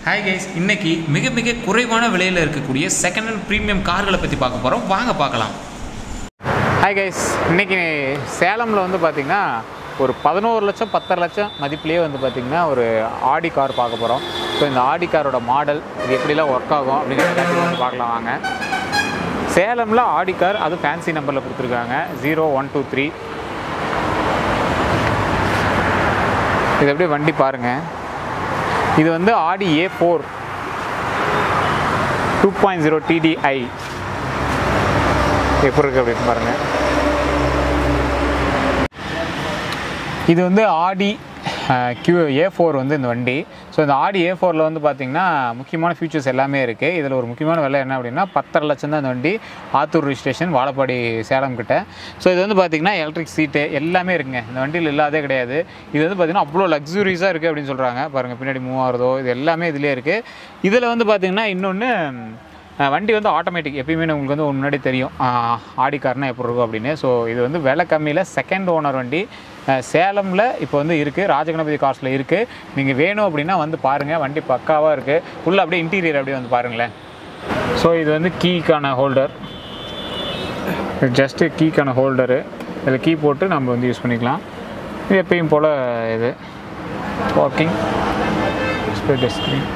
Hi guys இன்னைக்கு மிக மிக குறைவான விலையில் இருக்கக்கூடிய செகண்ட் ஹேண்ட் ப்ரீமியம் கார்களை பற்றி பார்க்க போகிறோம் வாங்க பார்க்கலாம் ஹாய் கைஸ் இன்னைக்கு சேலமில் வந்து பார்த்திங்கன்னா ஒரு பதினோரு லட்சம் பத்தரை லட்சம் மதிப்புலேயே வந்து பார்த்திங்கன்னா ஒரு ஆடி கார் பார்க்க போகிறோம் ஸோ இந்த ஆடி காரோட மாடல் இது எப்படிலாம் ஒர்க் ஆகும் அப்படிங்கிறத வந்து பார்க்கலாம் வாங்க சேலமில் ஆடி கார் அது ஃபேன்சி நம்பரில் கொடுத்துருக்காங்க ஜீரோ ஒன் டூ த்ரீ இது அப்படியே வண்டி பாருங்கள் இது வந்து Audi A four two point zero TDI எப்படி இருக்கு அப்படின்னு பாருங்க இது வந்து ஆடி கியூ ஏ ஃபோர் வந்து இந்த வண்டி ஸோ இந்த ஆடி ஏ ஃபோரில் வந்து பார்த்திங்கன்னா முக்கியமான ஃபீச்சர்ஸ் எல்லாமே இருக்குது இதில் ஒரு முக்கியமான விலை என்ன அப்படின்னா பத்தரை லட்சம் தான் இந்த வண்டி ஆத்தூர் ரிஜிஸ்ட்ரேஷன் வாழப்பாடி சேலம் கிட்ட ஸோ இது வந்து பார்த்திங்கன்னா எலக்ட்ரிக் சீட்டு எல்லாமே இருக்குங்க இந்த வண்டியில் இல்லாதே கிடையாது இது வந்து பார்த்திங்கன்னா அவ்வளோ லக்ஸுரியஸாக இருக்குது அப்படின்னு சொல்கிறாங்க பாருங்கள் பின்னாடி மூவ் ஆகிறதோ இது எல்லாமே இதிலே இருக்குது இதில் வந்து பார்த்திங்கன்னா இன்னொன்று அஹ் வண்டி வந்து ஆட்டோமேட்டிக் எப்பயுமே உங்களுக்கு வந்து முன்னாடி தெரியும் அஹ் ஆடி கார்னா எப்படி இருக்கும் அப்படின்னு ஸோ இது வந்து விலை கம்மியில் செகண்ட் ஓனர் வண்டி அஹ் சேலமில் இப்போ வந்து இருக்குது ராஜகணபதி கார்ஸில் இருக்குது நீங்கள் வேணும் அப்படின்னா வந்து பாருங்கள் வண்டி பக்காவாக இருக்குது ஃபுல்லாக அப்படியே இன்டீரியர் அப்படியே வந்து பாருங்களேன் ஸோ இது வந்து கீக்கான ஹோல்டர் ஜஸ்ட்டு கீக்கான ஹோல்டரு இதில் கீ போட்டு நம்ம வந்து யூஸ் பண்ணிக்கலாம் இது எப்பயும் போல் இது walking speed screen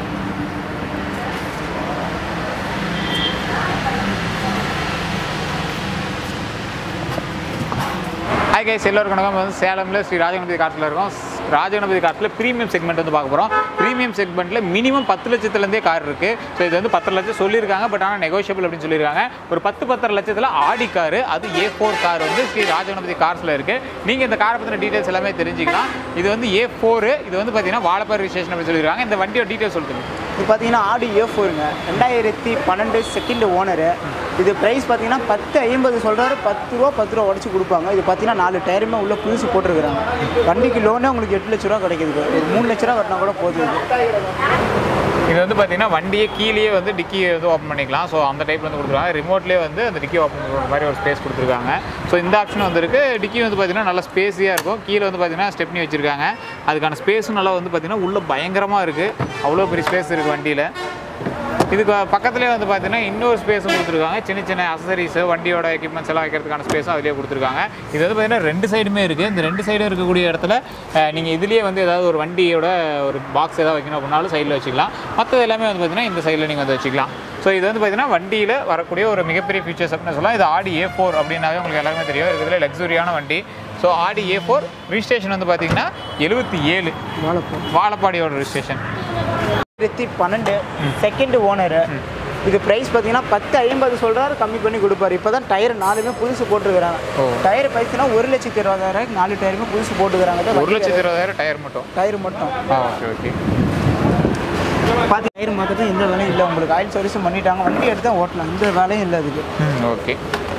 hi guys எல்லோருக்கும் வணக்கம் வந்து சேலமில் ஸ்ரீ ராஜகணபதி கார்ஸில் இருக்கோம் ராஜகணபதி கார்ஸில் ப்ரீமியம் செக்மெண்ட் வந்து பார்க்க போகிறோம் ப்ரீமியம் செக்மெண்ட்டில் மினிமம் பத்து லட்சத்துலேருந்தே கார் இருக்குது ஸோ இது வந்து பத்து லட்சம் சொல்லியிருக்காங்க பட் ஆனால் நெகோஷியபிள் அப்படின்னு சொல்லியிருக்காங்க ஒரு பத்து பத்தரை லட்சத்தில் ஆடி காரு அது ஏ ஃபோர் கார் வந்து ஸ்ரீ ராஜகணபதி கார்ஸில் இருக்குது நீங்கள் இந்த காரை பற்றின டீட்டெயில்ஸ் எல்லாமே தெரிஞ்சுக்கலாம் இது வந்து ஏ ஃபோரு இது வந்து பார்த்தீங்கன்னா வாழப்பாறு விசேஷன் அப்படின்னு சொல்லியிருக்காங்க இந்த வண்டியோட டீட்டெயில்ஸ் சொல்லுங்கள் இது பார்த்தீங்கன்னா ஆடி ஏ ஃபோருங்க ரெண்டாயிரத்தி பன்னெண்டு செகண்ட் ஓனரு இது ப்ரைஸ் பார்த்தீங்கன்னா பத்து ஐம்பது சொல்கிறாரு பத்து ரூபா பத்து ரூபா உடச்சி கொடுப்பாங்க இது பார்த்தீங்கன்னா நாலு டயருமே உள்ள புதுசு போட்டிருக்கிறாங்க வண்டிக்கு லோனே உங்களுக்கு எட்டு லட்ச ரூபா கிடைக்குது ஒரு மூணு லட்ச ரூபா கட்டினா கூட போதும் இது வந்து பார்த்தீங்கன்னா வண்டியே கீழேயே வந்து டிக்கி வந்து ஓப்பன் பண்ணிக்கலாம் ஸோ அந்த டைப்பில் வந்து கொடுத்துருக்காங்க ரிமோட்லேயே வந்து அந்த டிக்கி ஓப்பன் பண்ணுற மாதிரி ஒரு ஸ்பேஸ் கொடுத்துருக்காங்க ஸோ இந்த ஆப்ஷன் வந்துருக்கு டிக்கி வந்து பார்த்தீங்கன்னா நல்லா ஸ்பேஸியாக இருக்கும் கீழே வந்து பார்த்தீங்கன்னா ஸ்டெப்னி வச்சுருக்காங்க அதுக்கான ஸ்பேஸும் நல்லா வந்து பார்த்தீங்கன்னா உள்ளே பயங்கரமாக இருக்குது அவ்வளோ பெரிய ஸ்பேஸ் இருக்குது வண்டியில் இதுக்கு பக்கத்துலேயே வந்து பார்த்தீங்கன்னா இன்னொரு ஸ்பேஸும் கொடுத்துருக்காங்க சின்ன சின்ன அசசரிஸு வண்டியோட எக்யூப்மெண்ட்ஸ் எல்லாம் வைக்கிறதுக்கான ஸ்பேஸும் அதிலே கொடுத்துருக்காங்க இது வந்து பார்த்தீங்கன்னா ரெண்டு சைடுமே இருக்குது இந்த ரெண்டு சைடும் இருக்கக்கூடிய இடத்துல நீங்கள் இதுலேயே வந்து ஏதாவது ஒரு வண்டியோட ஒரு பாக்ஸ் ஏதாவது வைக்கணும் அப்படின்னாலும் சைடில் வச்சுக்கலாம் மற்றது எல்லாமே வந்து பார்த்தீங்கன்னா இந்த சைடில் நீங்கள் வந்து வச்சுக்கலாம் ஸோ இது வந்து பார்த்தீங்கன்னா வண்டியில் வரக்கூடிய ஒரு மிகப்பெரிய ஃபீச்சர்ஸ் அப்படின்னு சொல்லலாம் இது ஆடி ஏ ஃபோர் அப்படின்னாவே உங்களுக்கு எல்லாருமே தெரியும் இருக்கிறதுல லக்ஸுரியான வண்டி ஸோ ஆடி ஏ ஃபோர் ரிஜிஸ்ட்ரேஷன் வந்து பார்த்தீங்கன்னா எழுபத்தி ஏழு வாழப்பாடியோட ரிஜிஸ்ட்ரேஷன் ரெண்டாயிரத்தி பன்னெண்டு செகண்ட் ஓனரு இது ப்ரைஸ் பார்த்தீங்கன்னா பத்து ஐம்பது சொல்கிறாரு கம்மி பண்ணி கொடுப்பாரு இப்போ தான் டயர் நாலுமே புதுசு போட்டுருக்குறாங்க ஓ. டயர் பார்த்தீங்கன்னா ஒரு லட்சத்தி இருபதாயிரம் நாலு டயருமே புதுசு போட்டுக்கிறாங்க ஒரு லட்சத்தி இருபதாயிரம் டயர் மட்டும் டயர் மட்டும் ஆ ஓகே ஓகே பார்த்து டயர் மாற்றதும் எந்த வேலையும் இல்லை உங்களுக்கு ஆயில் சர்வீஸும் பண்ணிட்டாங்க வண்டி எடுத்து தான் ஓட்டலாம் இந்த வேலையும் இல்லை அதுக்கு ம் ஓகே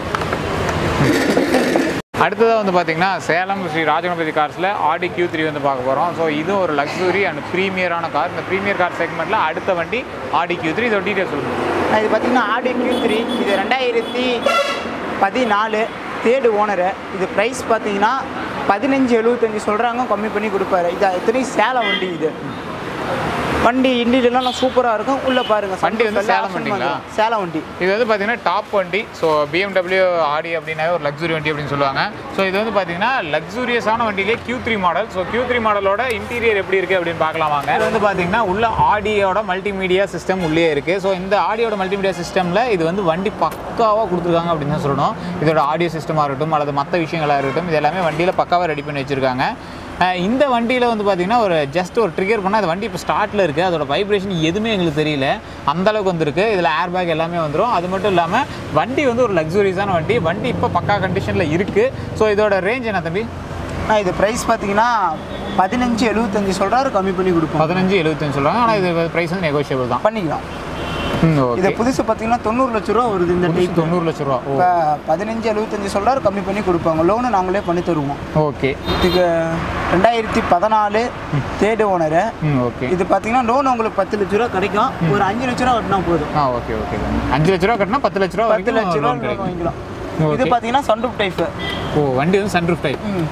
அடுத்ததாக வந்து பார்த்தீங்கன்னா சேலம் ஸ்ரீ ராஜகணபதி கார்ஸில் ஆடி கியூ த்ரீ வந்து பார்க்க போகிறோம் ஸோ இது ஒரு லக்ஸுரி அண்ட் ப்ரீமியரான கார் இந்த ப்ரீமியர் கார் செக்மெண்ட்டில் அடுத்த வண்டி ஆடி கியூ த்ரீ இதோட டீட்டெயில் சொல்லுங்கள் இது பார்த்தீங்கன்னா ஆடி கியூ த்ரீ இது ரெண்டாயிரத்தி பதினாலு தேர்டு ஓனரு இது ப்ரைஸ் பார்த்தீங்கன்னா பதினஞ்சு எழுபத்தஞ்சு சொல்கிறாங்க கம்மி பண்ணி கொடுப்பாரு இது இத்தனையும் சேலம் வண்டி இது வண்டி இண்டியெல்லாம் சூப்பராக இருக்கும் உள்ளே பாருங்க வண்டி வந்து சேலம் வண்டிங்களா? சேலம் வண்டி இது வந்து பார்த்தீங்கன்னா டாப் வண்டி ஸோ பிஎம்டபிள்யூ ஆடி அப்படின்னாவே ஒரு லக்ஸுரி வண்டி அப்படின்னு சொல்லுவாங்க ஸோ இது வந்து பார்த்தீங்கன்னா லக்ஸூரியஸான வண்டியிலே Q three model so Q three மாடலோட இன்டீரியர் எப்படி இருக்குது அப்படின்னு பார்க்கலாம் வாங்க இது வந்து பார்த்தீங்கன்னா உள்ள ஆடியோட மல்டிமீடியா சிஸ்டம் உள்ளே இருக்குது ஸோ இந்த ஆடியோட மல்டிமீடியா சிஸ்டமில் இது வந்து வண்டி பக்காவாக கொடுத்துருக்காங்க அப்படின்னு தான் சொல்லணும் இதோட ஆடியோ சிஸ்டமாக இருக்கட்டும் அல்லது மற்ற விஷயங்களாக இருக்கட்டும் இது எல்லாமே வண்டியில் பக்காவாக ரெடி பண்ணி வச்சுருக்காங்க அஹ் இந்த வண்டியில் வந்து பார்த்தீங்கன்னா ஒரு ஜஸ்ட் ஒரு ட்ரிகர் பண்ணால் அந்த வண்டி இப்போ ஸ்டார்ட்டில் இருக்குது அதோட வைப்ரேஷன் எதுவுமே எங்களுக்கு தெரியல அந்த அளவுக்கு வந்திருக்கு இதில் ஏர் பேக் எல்லாமே வந்துடும் அது மட்டும் இல்லாமல் வண்டி வந்து ஒரு லக்ஸுரியஸான வண்டி வண்டி இப்போ பக்கா கண்டிஷனில் இருக்குது ஸோ இதோட ரேஞ்ச் என்ன தம்பி ஆ, இது ப்ரைஸ் பார்த்தீங்கன்னா பதினஞ்சு எழுபத்தஞ்சு சொல்கிறாரு கம்மி பண்ணி கொடுப்போம் பதினஞ்சு எழுபத்தஞ்சு சொல்கிறாங்க ஆனால் இது ப்ரைஸ் வந்து நெகோஷியபிள் தான் பண்ணிக்கலாம் ம் இது ஓகே புதுசு பார்த்தீங்கன்னா தொண்ணூறு லட்ச ரூபா வருது இந்த டைப் தொண்ணூறு லட்ச ரூபா ஓ இப்போ பதினஞ்சு எழுபத்தஞ்சு சொல்கிறாரு கம்மி பண்ணி கொடுப்பாங்க லோனு நாங்களே பண்ணி தருவோம் ஓகே இதுக்கு ரெண்டாயிரத்தி பதினாலு தேர்டு ஓனரு ம் ஓகே இது பார்த்தீங்கன்னா லோன் உங்களுக்கு பத்து லட்ச ரூபா கிடைக்கும் ஒரு அஞ்சு லட்ச ரூபா கட்டினா போதும் ஆ ஓகே ஓகே அஞ்சு லட்ச ரூபா கட்டினா பத்து லட்ச ரூபா பத்து லட்ச வரைக்கும் ரூபா loan loan கிடைக்கும் வாங்கிக்கலாம் Okay. இது பார்த்தீங்கன்னா சன்ரூப் டைப்பு ஓ வண்டி வந்து சன்ரூஃப் டைப் ம்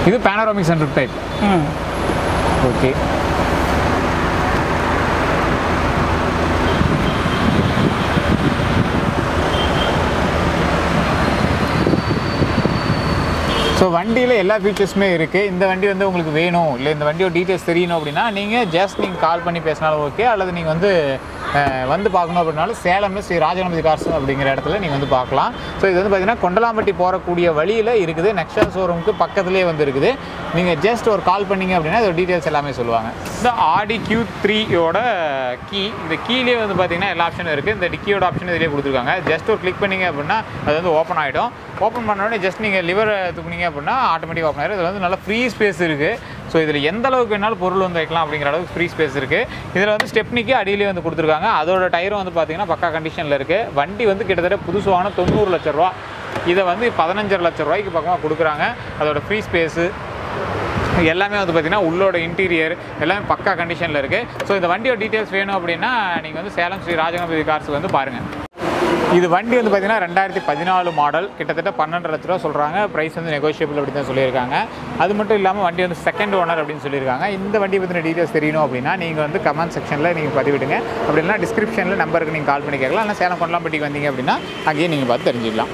இது பேனராமிக் சென்டர் டைப் ம் ஓகே ஸோ வண்டியில் எல்லா ஃபீச்சர்ஸுமே இருக்குது இந்த வண்டி வந்து உங்களுக்கு வேணும் இல்லை இந்த வண்டியோட டீட்டெயில்ஸ் தெரியணும் அப்படின்னா நீங்கள் ஜஸ்ட் நீங்கள் கால் பண்ணி பேசினாலும் ஓகே அல்லது நீங்கள் வந்து அஹ், வந்து பார்க்கணும் அப்படின்னாலும் சேலம்ல ஸ்ரீ ராஜகணபதி கார்ஸ் அப்படிங்கிற இடத்துல நீங்கள் வந்து பார்க்கலாம் ஸோ இது வந்து பார்த்தீங்கன்னா கொண்டலாம்பட்டி போகக்கூடிய வழியில் இருக்குது நெக்ஸ்டா ஷோரூமுக்கு பக்கத்துலேயே வந்து இருக்குது நீங்கள் ஜஸ்ட் ஒரு கால் பண்ணீங்க அப்படின்னா இதோட டீட்டெயில்ஸ் எல்லாமே சொல்லுவாங்க இந்த ஆடி கியூ த்ரீயோட கீ இந்த கீழே வந்து பார்த்தீங்கன்னா எல்லா ஆப்ஷனும் இருக்குது இந்த டிக்கியோட ஆப்ஷன் இதிலே கொடுத்துருக்காங்க ஜஸ்ட் ஒரு கிளிக் பண்ணீங்க அப்படின்னா அது வந்து ஓப்பன் ஆகிடும் ஓப்பன் பண்ண உடனே ஜஸ்ட் நீங்கள் லிவர் தூக்குனீங்க அப்படின்னா ஆட்டோமேட்டிக் ஓப்பன் ஆயிடும் இதில் வந்து நல்ல ஃப்ரீ ஸ்பேஸ் இருக்குது ஸோ இதில் எந்த அளவுக்கு வேணாலும் பொருள் வந்து வைக்கலாம் அப்படிங்கிற அளவுக்கு ஃப்ரீ ஸ்பேஸ் இருக்குது இதில் வந்து ஸ்டெப்னிக்கு அடியிலே வந்து கொடுத்துருக்காங்க அதோட டயரும் வந்து பார்த்தீங்கன்னா பக்கா கண்டிஷனில் இருக்குது வண்டி வந்து கிட்டத்தட்ட புதுசு வாங்கின தொண்ணூறு லட்ச ரூபா இதை வந்து பதினஞ்சரை லட்ச ரூபாய்க்கு பக்கமாக கொடுக்குறாங்க அதோட ஃப்ரீ ஸ்பேஸு எல்லாமே வந்து பார்த்தீங்கன்னா உள்ளோட இன்டீரியர் எல்லாமே பக்கா கண்டிஷனில் இருக்குது ஸோ இந்த வண்டியோட டீட்டெயில்ஸ் வேணும் அப்படின்னா நீங்கள் வந்து சேலம் ஸ்ரீ ராஜகணபதி கார்ஸ் வந்து பாருங்கள் இது வண்டி வந்து பார்த்தீங்கன்னா ரெண்டாயிரத்தி பதினாலு மாடல் கிட்டத்தட்ட பன்னெண்டு லட்ச ரூபா சொல்கிறாங்க ப்ரைஸ் வந்து நெகோஷியபிள் அப்படி தான் சொல்லியிருக்காங்க அது மட்டும் இல்லாமல் வண்டி வந்து செகண்ட் ஓனர் அப்படின்னு சொல்லியிருக்காங்க இந்த வண்டி பற்றின டீட்டெயில்ஸ் தெரியணும் அப்படின்னா நீங்கள் வந்து கமெண்ட் செக்ஷனில் நீங்கள் பதிவிடுங்க அப்படி இல்லைனா டிஸ்கிரிப்ஷனில் நம்பருக்கு நீங்கள் கால் பண்ணி கேட்கலாம் இல்லை சேலம் கொண்டலாம்பட்டிக்கு வந்தீங்க அப்படின்னா அங்கேயே நீங்கள் பார்த்து தெரிஞ்சுக்கலாம்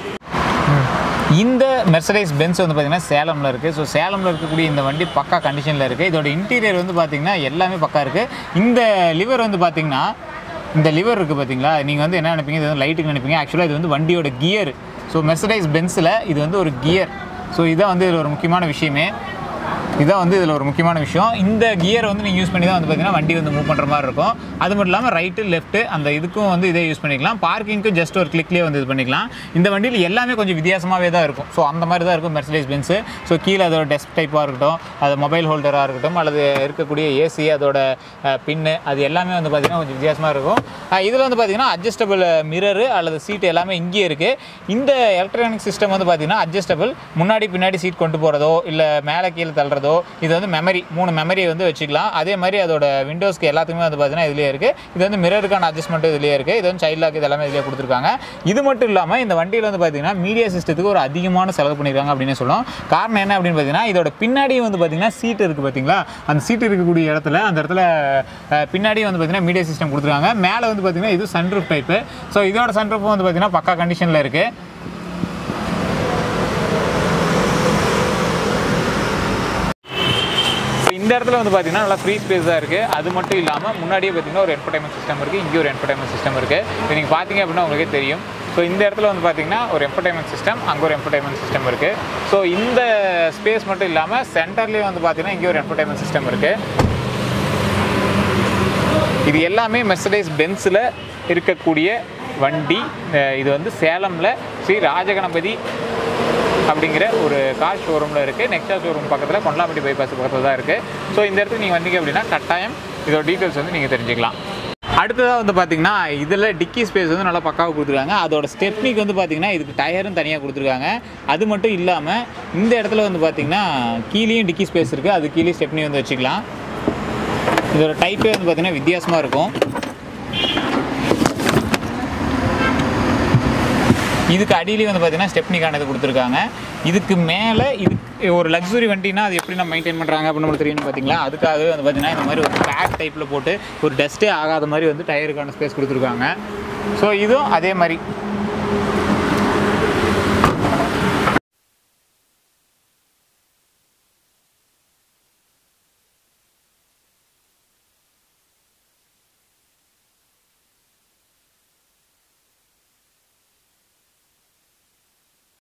இந்த மெர்சடைஸ் பென்ஸ் வந்து பார்த்தீங்கன்னா சேலமில் இருக்குது ஸோ சேலமில் இருக்கக்கூடிய இந்த வண்டி பக்கா கண்டிஷனில் இருக்குது இதோட இன்டீரியர் வந்து பார்த்தீங்கன்னா எல்லாமே பக்கா இருக்குது இந்த லிவர் வந்து பார்த்தீங்கன்னா இந்த லிவர் இருக்குது பார்த்தீங்களா நீங்கள் வந்து என்ன நினைப்பீங்க இது வந்து லைட்டுக்கு நினைப்பீங்க ஆக்சுவலாக இது வந்து வண்டியோட கியர் ஸோ மெர்சடைஸ் பென்ஸில் இது வந்து ஒரு கியர் ஸோ இதான் வந்து இதில் ஒரு முக்கியமான விஷயமே இதான் வந்து இதில் ஒரு முக்கியமான விஷயம் இந்த கியர் வந்து நீங்கள் யூஸ் பண்ணி தான் வந்து பார்த்தீங்கன்னா வண்டி வந்து மூவ் பண்ணுற மாதிரி இருக்கும் அது மட்டும் இல்லாமல் ரைட்டு லெஃப்ட்டு அந்த இதுக்கும் வந்து இதே யூஸ் பண்ணிக்கலாம் பார்க்கிங்க்கும் ஜஸ்ட் ஒரு கிளிக்லேயே வந்து இது பண்ணிக்கலாம் இந்த வண்டியில் எல்லாமே கொஞ்சம் வித்தியாசமாகவே தான் இருக்கும் ஸோ அந்த மாதிரி தான் இருக்கும் மெர்சடைஸ் பென்ஸு ஸோ கீழே அதோட டெஸ்க் டைப்பாக இருக்கட்டும் அது மொபைல் ஹோல்டராக இருக்கட்டும் அல்லது இருக்கக்கூடிய ஏசி அதோட பின்னு அது எல்லாமே வந்து பார்த்திங்கன்னா கொஞ்சம் வித்தியாசமாக இருக்கும் இதில் வந்து பார்த்திங்கன்னா அட்ஜஸ்டபிள் மிரரு அல்லது சீட் எல்லாமே இங்கேயே இருக்குது இந்த எலக்ட்ரானிக் சிஸ்டம் வந்து பார்த்திங்கன்னா அட்ஜஸ்டபிள் முன்னாடி பின்னாடி சீட் கொண்டு போகிறதோ இல்லை மேலே கீழே தள்ளுறதோ இது வந்து மெமரி மூணு மெமரி வந்து வச்சுக்கலாம் அதே மாதிரி அதோட விண்டோஸ்க்கு எல்லாத்துக்குமே வந்து பார்த்தீங்கன்னா இதுலேயே இருக்குது இது வந்து மிரருக்கான அட்ஜஸ்ட்மெண்ட் இதுலேயே இருக்குது இது வந்து சைல்ட் லாக் இது எல்லாமே இதுலேயே கொடுத்துருக்காங்க இது மட்டும் இல்லாமல் இந்த வண்டியில் வந்து பார்த்தீங்கன்னா மீடியா சிஸ்டத்துக்கு ஒரு அதிகமான செலவு பண்ணியிருக்காங்க அப்படின்னு சொல்லலாம் காரணம் என்ன அப்படின்னு பார்த்தீங்கன்னா இதோட பின்னாடியும் வந்து பார்த்தீங்கன்னா சீட் இருக்குது பார்த்தீங்களா அந்த சீட் இருக்கக்கூடிய இடத்துல அந்த இடத்துல அஹ், பின்னாடியும் வந்து பார்த்தீங்கன்னா மீடியா சிஸ்டம் கொடுத்துருக்காங்க மேலே வந்து பார்த்தீங்கன்னா இது சன்ரூஃப் டைப்பு ஸோ இதோட சன்ரூஃபும் வந்து பார்த்தீங்கன்னா பக்கா கண்டிஷனில் இருக்குது So, இந்த இடத்துல வந்து பார்த்தீங்கன்னா நல்லா ஃப்ரீ ஸ்பேஸ் தான் இருக்குது அது மட்டும் இல்லாமல் முன்னாடியே பார்த்தீங்கன்னா ஒரு என்டர்டைன்மெண்ட் சிஸ்டம் இருக்குது இங்கே ஒரு என்டர்டைன்மெண்ட் சிஸ்டம் இருக்குது இது நீங்கள் பார்த்தீங்க அப்படின்னா உங்களுக்கே தெரியும் ஸோ இந்த இடத்துல வந்து பார்த்தீங்கன்னா ஒரு என்டர்டைன்மெண்ட் சிஸ்டம் அங்கே ஒரு என்டர்டைன்மெண்ட் சிஸ்டம் இருக்குது ஸோ இந்த ஸ்பேஸ் மட்டும் இல்லாமல் சென்டர்லேயே வந்து பார்த்தீங்கன்னா இங்கே ஒரு என்டர்டைன்மெண்ட் சிஸ்டம் இருக்குது இது எல்லாமே மெர்சடைஸ் பென்ஸில் இருக்கக்கூடிய வண்டி அஹ் இது வந்து சேலமில் ஸ்ரீ ராஜகணபதி அப்படிங்கிற ஒரு கார் ஷோரூமில் இருக்குது நெக்ஸ்டா ஷோரூம் பக்கத்தில் கொண்டலாம்பட்டி பைபாஸ் பக்கத்தில் தான் இருக்குது ஸோ இந்த இடத்துக்கு நீங்கள் வந்தீங்க அப்படின்னா கட்டாயம் இதோட டீட்டெயில்ஸ் வந்து நீங்கள் தெரிஞ்சுக்கலாம் அடுத்ததாக வந்து பார்த்தீங்கன்னா இதில் டிக்கி ஸ்பேஸ் வந்து நல்லா பக்காவாக கொடுத்துருக்காங்க அதோட ஸ்டெப்னிக்கு வந்து பார்த்தீங்கன்னா இதுக்கு டயரும் தனியாக கொடுத்துருக்காங்க அது மட்டும் இல்லாமல் இந்த இடத்துல வந்து பார்த்தீங்கன்னா கீழேயும் டிக்கி ஸ்பேஸ் இருக்குது அது கீழே ஸ்டெப்னி வந்து வச்சுக்கலாம் இதோட டைப்பே வந்து பார்த்தீங்கன்னா வித்தியாசமாக இருக்கும் இதுக்கு அடியிலே வந்து பார்த்தீங்கன்னா ஸ்டெப்னிக்கான இது கொடுத்துருக்காங்க இதுக்கு மேலே இது ஒரு லக்ஸுரி வண்டினா அது எப்படி நம்ம மெயின்டைன் பண்ணுறாங்க அப்படின்னு நம்மளுக்கு தெரியும் பார்த்தீங்களா அதுக்காகவே வந்து பார்த்தீங்கன்னா இந்த மாதிரி ஒரு பேக் டைப்பில் போட்டு ஒரு டஸ்ட்டே ஆகாத மாதிரி வந்து டயருக்கான ஸ்பேஸ் கொடுத்துருக்காங்க ஸோ இதுவும் அதே மாதிரி